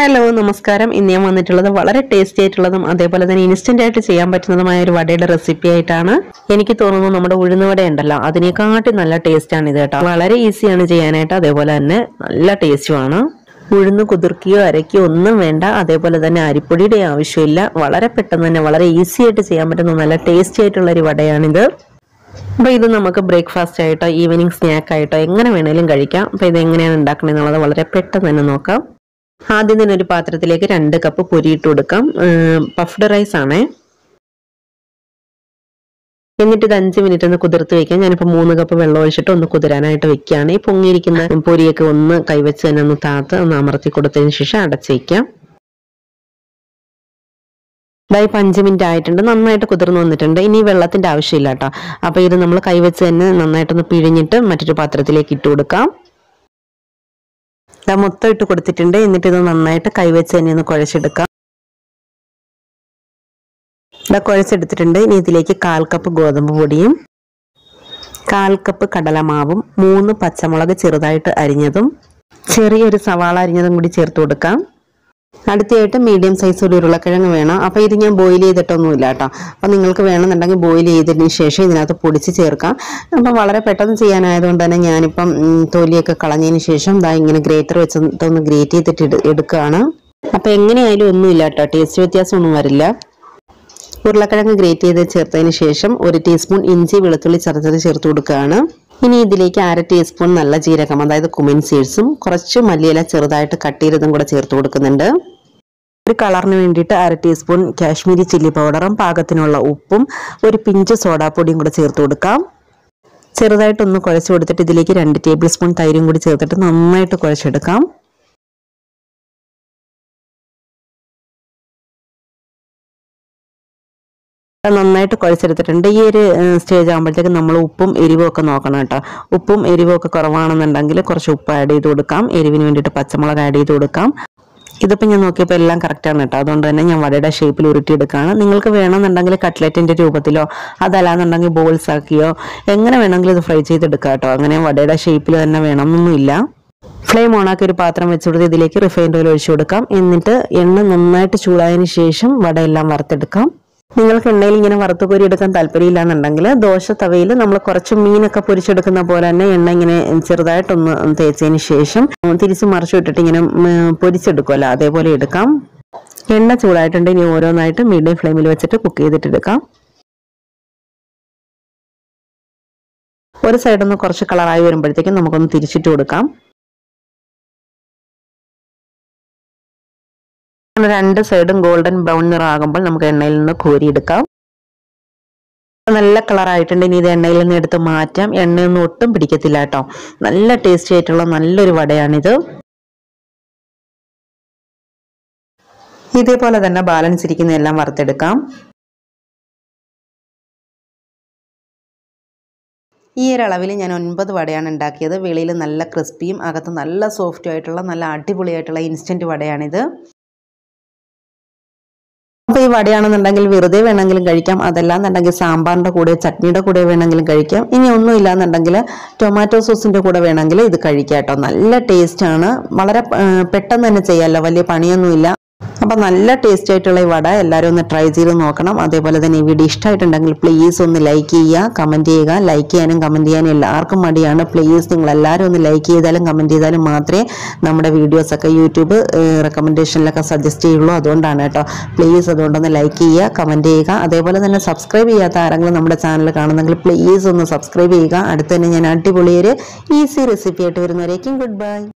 hello നമസ്കാരം ഇന്ന് ഞാൻ വന്നിട്ടുള്ളത് വളരെ ടേസ്റ്റി ആയിട്ടുള്ളതും അതേപോലെ തന്നെ ഇൻസ്റ്റന്റ് ആയിട്ട് ചെയ്യാൻ പറ്റുന്നതുമായ ഒരു വടയുടെ റെസിപ്പി ആയിട്ടാണ് എനിക്ക് തോന്നുന്നു നമ്മുടെ ഉഴുന്നുവട ഉണ്ടല്ലോ അതിനെക്കാട്ടി നല്ല ടേസ്റ്റ് ആണ് ഇത് കേട്ടോ വളരെ ഈസിയാണ് ചെയ്യാനായിട്ട് അതേപോലെ തന്നെ നല്ല ടേസ്റ്റുമാണ് ഉഴുന്ന് കുതിർക്കുകയോ അരയ്ക്കുകയോ ഒന്നും വേണ്ട അതേപോലെ തന്നെ അരിപ്പൊടിയുടെ ആവശ്യമില്ല വളരെ പെട്ടെന്ന് തന്നെ വളരെ ഈസി ആയിട്ട് ചെയ്യാൻ പറ്റുന്ന നല്ല ടേസ്റ്റി ആയിട്ടുള്ള ഒരു വടയാണിത് അപ്പോൾ ഇത് നമുക്ക് ബ്രേക്ക്ഫാസ്റ്റ് ആയിട്ടോ ഈവനിങ് സ്നാക്ക് ആയിട്ടോ എങ്ങനെ വേണേലും കഴിക്കാം അപ്പോൾ ഇത് എങ്ങനെയാണ് ഉണ്ടാക്കുന്നത് എന്നുള്ളത് വളരെ പെട്ടെന്ന് തന്നെ നോക്കാം ആദ്യം തന്നെ ഒരു പാത്രത്തിലേക്ക് രണ്ട് കപ്പ് പൊരിയിട്ട് കൊടുക്കാം പഫ്ഡ് റൈസ് ആണേ എന്നിട്ട് ഇത് അഞ്ച് മിനിറ്റ് ഒന്ന് കുതിർത്ത് വെക്കാം ഞാനിപ്പോൾ മൂന്ന് കപ്പ് വെള്ളം ഒഴിച്ചിട്ട് ഒന്ന് കുതിരാനായിട്ട് വെക്കുകയാണ് ഈ പൊങ്ങിയിരിക്കുന്ന പൊരിയൊക്കെ ഒന്ന് കൈവച്ച് തന്നെ ഒന്ന് താത്ത് ഒന്ന് അമർത്തി കൊടുത്തതിന് ശേഷം അടച്ച് വയ്ക്കാം ഇതായി ഇപ്പം അഞ്ച് മിനിറ്റ് ആയിട്ടുണ്ട് നന്നായിട്ട് കുതിർന്ന് വന്നിട്ടുണ്ട് ഇനി വെള്ളത്തിന്റെ ആവശ്യമില്ല കേട്ടോ അപ്പോൾ ഇത് നമ്മൾ കൈവച്ച് തന്നെ നന്നായിട്ടൊന്ന് പിഴിഞ്ഞിട്ട് മറ്റൊരു പാത്രത്തിലേക്ക് ഇട്ട് കൊടുക്കാം ഇതാ മൊത്തം ഇട്ട് കൊടുത്തിട്ടുണ്ട് എന്നിട്ട് ഇത് നന്നായിട്ട് കൈവച്ച് തന്നെ ഒന്ന് കുഴച്ചെടുക്കാം ഇതാ കുഴച്ചെടുത്തിട്ടുണ്ട് ഇനി ഇതിലേക്ക് കാൽ കപ്പ് ഗോതമ്പ് പൊടിയും കാൽ കപ്പ് കടലമാവും മൂന്ന് പച്ചമുളക് ചെറുതായിട്ട് അരിഞ്ഞതും ചെറിയൊരു സവാള അരിഞ്ഞതും കൂടി ചേർത്ത് കൊടുക്കാം അടുത്തയായിട്ട് മീഡിയം സൈസ് ഒരു ഉരുളക്കിഴങ്ങ് വേണം അപ്പോൾ ഇത് ഞാൻ ബോയിൽ ചെയ്തിട്ടൊന്നുമില്ല കേട്ടോ അപ്പോൾ നിങ്ങൾക്ക് വേണമെന്നുണ്ടെങ്കിൽ ബോയിൽ ചെയ്തതിന് ശേഷം ഇതിനകത്ത് പൊടിച്ച് ചേർക്കാം അപ്പം വളരെ പെട്ടെന്ന് ചെയ്യാനായതുകൊണ്ട് തന്നെ ഞാനിപ്പം ഉം, തൊലിയൊക്കെ കളഞ്ഞതിന് ശേഷം ദാ ഇങ്ങനെ ഗ്രേറ്റർ വെച്ചൊന്ന് ഗ്രേറ്റ് ചെയ്തിട്ട് എടു- എടുക്കുകയാണ് അപ്പോൾ എങ്ങനെയായാലും ഒന്നുമില്ല കേട്ടോ ടേസ്റ്റ് വ്യത്യാസമൊന്നും വരില്ല ഉരുളക്കിഴങ്ങ് ഗ്രേറ്റ് ചെയ്ത് ചേർത്തതിന് ശേഷം ഒരു ടീസ്പൂൺ ഇഞ്ചി വെളുത്തുള്ളി ചതച്ചത് ചേർത്ത് കൊടുക്കുകയാണ് ഇനി ഇതിലേക്ക് അര ടീസ്പൂൺ നല്ല ജീരകം അതായത് കുമിൻ സീഡ്സും കുറച്ച് മല്ലിയില ചെറുതായിട്ട് കട്ട് ചെയ്തതും കൂടെ ചേർത്ത് കൊടുക്കുന്നുണ്ട് ഒരു കളറിന് വേണ്ടിയിട്ട് അര ടീസ്പൂൺ കാശ്മീരി ചില്ലി പൗഡറും പാകത്തിനുള്ള ഉപ്പും ഒരു പിഞ്ച് സോഡാപ്പൊടിയും കൂടെ ചേർത്ത് കൊടുക്കാം ചെറുതായിട്ടൊന്ന് കുഴച്ച് കൊടുത്തിട്ട് ഇതിലേക്ക് രണ്ട് ടേബിൾ സ്പൂൺ തൈരും കൂടി ചേർത്തിട്ട് നന്നായിട്ട് കുഴച്ചെടുക്കാം അത് നന്നായിട്ട് കുഴച്ചെടുത്തിട്ടുണ്ട് ഈ ഒരു സ്റ്റേജ് ആകുമ്പോഴത്തേക്കും നമ്മൾ ഉപ്പും എരിവും ഒക്കെ നോക്കണം കേട്ടോ ഉപ്പും എരിവും ഒക്കെ കുറവാണെന്നുണ്ടെങ്കിൽ കുറച്ച് ഉപ്പ് ആഡ് ചെയ്ത് കൊടുക്കാം എരിവിന് വേണ്ടിയിട്ട് പച്ചമുളക് ആഡ് ചെയ്ത് കൊടുക്കാം ഇതിപ്പോൾ ഞാൻ നോക്കിയപ്പോൾ എല്ലാം കറക്റ്റാണ് കേട്ടോ അതുകൊണ്ട് തന്നെ ഞാൻ വടയുടെ ഷേപ്പിൽ ഉരുട്ടിയെടുക്കുകയാണ് നിങ്ങൾക്ക് വേണമെന്നുണ്ടെങ്കിൽ കട്ട്ലറ്റിൻ്റെ രൂപത്തിലോ അതല്ലാന്നുണ്ടെങ്കിൽ ബോൾസ് ആക്കിയോ എങ്ങനെ വേണമെങ്കിലും ഇത് ഫ്രൈ ചെയ്തെടുക്കാം കേട്ടോ അങ്ങനെ വടയുടെ ഷേപ്പിൽ തന്നെ വേണമെന്നൊന്നുമില്ല ഫ്ലെയിം ഓണാക്കി ഒരു പാത്രം വെച്ച് കൊടുത്ത് ഇതിലേക്ക് റിഫൈൻഡ് ഓയിൽ ഒഴിച്ചു കൊടുക്കാം എന്നിട്ട് എണ്ണ നന്നായിട്ട് ചൂടായതിനു ശേഷം വടയെല്ലാം വറുത്തെടുക്കാം നിങ്ങൾക്ക് എണ്ണയിൽ ഇങ്ങനെ വറുത്ത് കോരി എടുക്കാൻ താല്പര്യമില്ലാന്നുണ്ടെങ്കിൽ ദോശ തവയിൽ നമ്മൾ കുറച്ച് മീനൊക്കെ പൊരിച്ചെടുക്കുന്ന പോലെ തന്നെ എണ്ണ ഇങ്ങനെ ചെറുതായിട്ടൊന്ന് തേച്ചതിന് ശേഷം തിരിച്ച് മറിച്ചു വിട്ടിട്ട് ഇങ്ങനെ ഉം, പൊരിച്ചെടുക്കുമല്ലോ അതേപോലെ എടുക്കാം എണ്ണ ചൂടായിട്ടുണ്ട് ഇനി ഓരോന്നായിട്ട് മീഡിയം ഫ്ലെയിമിൽ വെച്ചിട്ട് കുക്ക് ചെയ്തിട്ടെടുക്കാം ഒരു സൈഡൊന്ന് കുറച്ച് കളറായി വരുമ്പോഴത്തേക്കും നമുക്കൊന്ന് തിരിച്ചിട്ട് കൊടുക്കാം അങ്ങനെ രണ്ട് സൈഡും ഗോൾഡൻ ബ്രൗൺ നിറമാകുമ്പോൾ നമുക്ക് എണ്ണയിൽ നിന്ന് കോരിയെടുക്കാം നല്ല കളറായിട്ടുണ്ട് ഇനി ഇത് എണ്ണയിൽ നിന്ന് എടുത്ത് മാറ്റാം എണ്ണയൊന്നും ഒട്ടും പിടിക്കത്തില്ല കേട്ടോ നല്ല ടേസ്റ്റി ആയിട്ടുള്ള നല്ലൊരു വടയാണിത് ഇതേപോലെ തന്നെ ബാലൻസ് ഇരിക്കുന്ന എല്ലാം വറുത്തെടുക്കാം ഈ ഒരു അളവിൽ ഞാൻ ഒൻപത് വടയാണ് ഉണ്ടാക്കിയത് വെളിയിൽ നല്ല ക്രിസ്പിയും അകത്ത് നല്ല സോഫ്റ്റും ആയിട്ടുള്ള നല്ല അടിപൊളിയായിട്ടുള്ള ഇൻസ്റ്റൻറ്റ് വടയാണിത് അപ്പോൾ ഈ വടയാണെന്നുണ്ടെങ്കിൽ വെറുതെ വേണമെങ്കിലും കഴിക്കാം അതല്ലാന്നുണ്ടെങ്കിൽ സാമ്പാറിൻ്റെ കൂടെ ചട്നിയുടെ കൂടെ വേണമെങ്കിലും കഴിക്കാം ഇനി ഒന്നും ഇല്ലാന്നുണ്ടെങ്കിൽ ടൊമാറ്റോ സോസിൻ്റെ കൂടെ വേണമെങ്കിൽ ഇത് കഴിക്കാം കേട്ടോ നല്ല ടേസ്റ്റാണ് വളരെ ആ, പെട്ടെന്ന് തന്നെ ചെയ്യാമല്ലോ വലിയ പണിയൊന്നുമില്ല അപ്പം നല്ല ടേസ്റ്റ് ആയിട്ടുള്ള ഈ വട എല്ലാവരും ഒന്ന് ട്രൈ ചെയ്ത് നോക്കണം അതേപോലെ തന്നെ ഈ വീഡിയോ ഇഷ്ടമായിട്ടുണ്ടെങ്കിൽ പ്ലീസ് ഒന്ന് ലൈക്ക് ചെയ്യുക കമൻറ്റ് ചെയ്യുക ലൈക്ക് ചെയ്യാനും കമൻറ്റ് ചെയ്യാനും എല്ലാവർക്കും മടിയാണ് പ്ലീസ് നിങ്ങൾ എല്ലാവരും ഒന്ന് ലൈക്ക് ചെയ്താലും കമൻറ്റ് ചെയ്താലും മാത്രമേ നമ്മുടെ വീഡിയോസൊക്കെ യൂട്യൂബ് റെക്കമെൻഡേഷനിലൊക്കെ സജസ്റ്റ് ചെയ്യുള്ളൂ അതുകൊണ്ടാണ് കേട്ടോ പ്ലീസ് അതുകൊണ്ടൊന്ന് ലൈക്ക് ചെയ്യുക കമൻറ്റ് ചെയ്യുക അതേപോലെ തന്നെ സബ്സ്ക്രൈബ് ചെയ്യാത്ത ആരെങ്കിലും നമ്മുടെ ചാനൽ കാണുന്നെങ്കിൽ പ്ലീസ് ഒന്ന് സബ്സ്ക്രൈബ് ചെയ്യുക അടുത്ത് തന്നെ ഞാൻ അടിപൊളിയൊരു ഈസി റെസിപ്പി ആയിട്ട് വരുന്നവരേക്കും ഗുഡ് ബൈ